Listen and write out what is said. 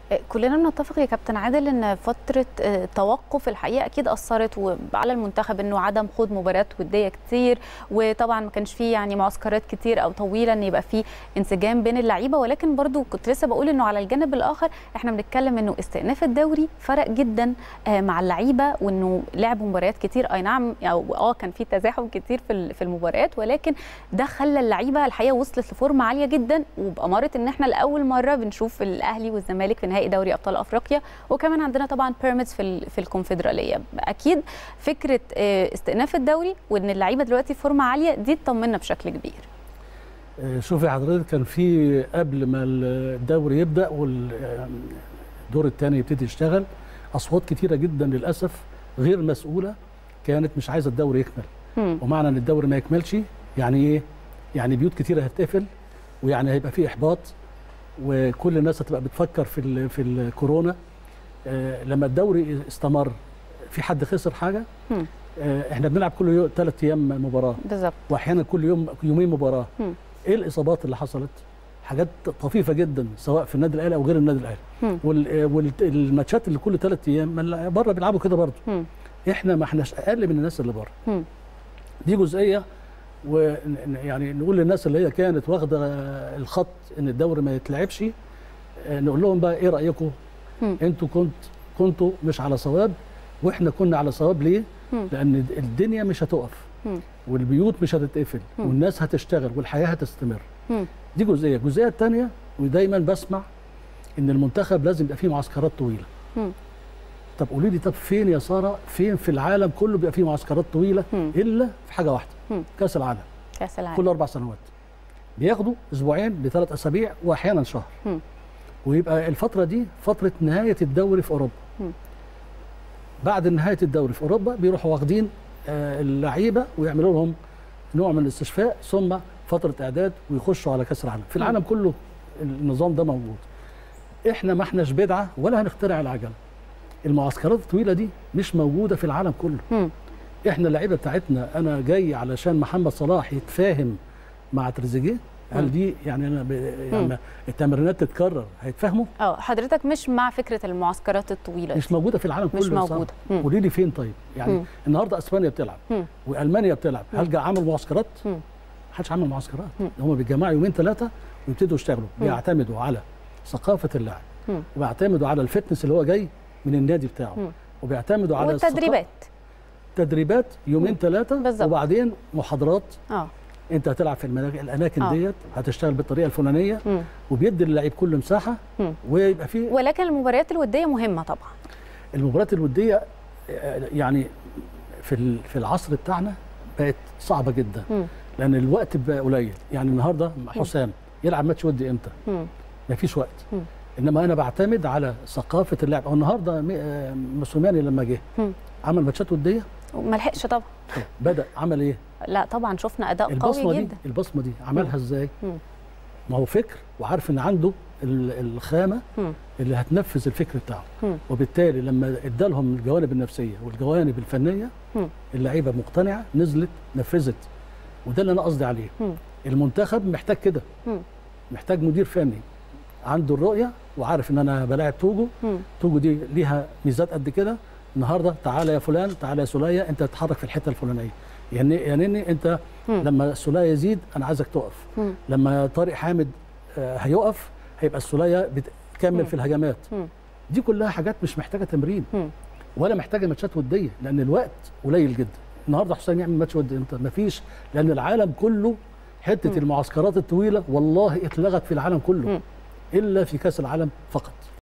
كلنا بنتفق يا كابتن عادل ان فتره توقف الحقيقه اكيد اثرت على المنتخب انه عدم خوض مباريات وديه كتير وطبعا ما كانش فيه يعني معسكرات كتير او طويله ان يبقى فيه انسجام بين اللعيبه ولكن برضو كنت لسه بقول انه على الجانب الاخر احنا بنتكلم انه استئناف الدوري فرق جدا مع اللعيبه وانه لعبوا مباريات كتير اي نعم او اه كان في تزاحم كتير في في المباريات ولكن ده خلى اللعيبه الحقيقه وصلت لفورمه عاليه جدا وباماره ان احنا لاول مره بنشوف الاهلي والزمالك في نهائي دوري ابطال افريقيا وكمان عندنا طبعا بيراميدز في في الكونفدراليه اكيد فكره استئناف الدوري وان اللعيبه دلوقتي في فورمه عاليه دي تطمنا بشكل كبير شوفي حضرتك كان في قبل ما الدوري يبدا والدور الثاني يبتدي يشتغل اصوات كتيره جدا للاسف غير مسؤوله كانت مش عايزه الدوري يكمل م. ومعنى ان الدوري ما يكملش يعني ايه يعني بيوت كتيره هتقفل ويعني هيبقى في احباط وكل الناس هتبقى بتفكر في ال في الكورونا آه لما الدوري استمر في حد خسر حاجه آه احنا بنلعب كل يوم ثلاث ايام مباراه بالظبط واحيانا كل يوم يومين مباراه م. ايه الاصابات اللي حصلت حاجات طفيفه جدا سواء في النادي الاهلي او غير النادي الاهلي والماتشات اللي كل ثلاث ايام بره بيلعبوا كده برضه احنا ما احناش اقل من الناس اللي بره دي جزئيه ويعني نقول للناس اللي هي كانت واخده الخط ان الدوري ما يتلعبش نقول لهم بقى ايه رايكم انتوا كنت كنتوا مش على صواب واحنا كنا على صواب ليه م. لان الدنيا مش هتقف م. والبيوت مش هتتقفل م. والناس هتشتغل والحياه هتستمر دي جزئيه الجزئيه الثانيه ودايما بسمع ان المنتخب لازم يبقى فيه معسكرات طويله طب قولي لي طب فين يا ساره فين في العالم كله بيبقى فيه معسكرات طويله الا في حاجه واحده كاس العالم كاس العالم كل اربع سنوات بياخدوا اسبوعين لثلاث اسابيع واحيانا شهر م. ويبقى الفتره دي فتره نهايه الدوري في اوروبا م. بعد نهايه الدوري في اوروبا بيروحوا واخدين آه اللعيبه ويعملوا لهم نوع من الاستشفاء ثم فتره اعداد ويخشوا على كاس العالم في العالم م. كله النظام ده موجود احنا ما احناش بدعه ولا هنخترع العجله المعسكرات الطويله دي مش موجوده في العالم كله م. احنا اللعيبه بتاعتنا انا جاي علشان محمد صلاح يتفاهم مع تريزيجيه هل دي يعني انا يعني التمرينات تتكرر هيتفاهموا؟ اه حضرتك مش مع فكره المعسكرات الطويله مش موجوده في العالم كله مش موجوده قولي لي فين طيب؟ يعني مم. النهارده اسبانيا بتلعب مم. والمانيا بتلعب هل جا عمل معسكرات؟ ما حدش عمل معسكرات هم بيتجمعوا يومين ثلاثه ويبتدوا يشتغلوا بيعتمدوا على ثقافه اللاعب وبيعتمدوا على الفتنس اللي هو جاي من النادي بتاعه مم. وبيعتمدوا على والتدريبات تدريبات يومين ثلاثه وبعدين محاضرات اه انت هتلعب في الاماكن آه. ديت هتشتغل بالطريقه الفلانيه مم. وبيدي للعيب كل مساحه مم. ويبقى في ولكن المباريات الوديه مهمه طبعا المباريات الوديه يعني في في العصر بتاعنا بقت صعبه جدا مم. لان الوقت بقى قليل يعني النهارده حسام يلعب ماتش ودي امتى مفيش وقت مم. انما انا بعتمد على ثقافه اللعب النهارده موسوماني لما جه عمل ماتشات وديه ما لحقش طبعا بدا عمل ايه لا طبعا شفنا اداء البصمة قوي دي جدا البصمه دي عملها ازاي ما هو فكر وعارف ان عنده الخامه مم. اللي هتنفذ الفكر بتاعه مم. وبالتالي لما ادالهم الجوانب النفسيه والجوانب الفنيه مم. اللعيبه مقتنعه نزلت نفذت وده اللي انا قصدي عليه مم. المنتخب محتاج كده محتاج مدير فني عنده الرؤيه وعارف ان انا بلاعب توجو مم. توجو دي ليها ميزات قد كده النهارده تعالى يا فلان تعالى يا سوليه انت تتحرك في الحته الفلانيه يعني يعني انت مم. لما السوليه يزيد انا عايزك تقف مم. لما طارق حامد آه هيقف هيبقى السوليه بتكمل مم. في الهجمات مم. دي كلها حاجات مش محتاجه تمرين مم. ولا محتاجه ماتشات وديه لان الوقت قليل جدا النهارده حسام يعمل ماتش ودي انت مفيش لان العالم كله حته مم. المعسكرات الطويله والله اتلغت في العالم كله مم. الا في كاس العالم فقط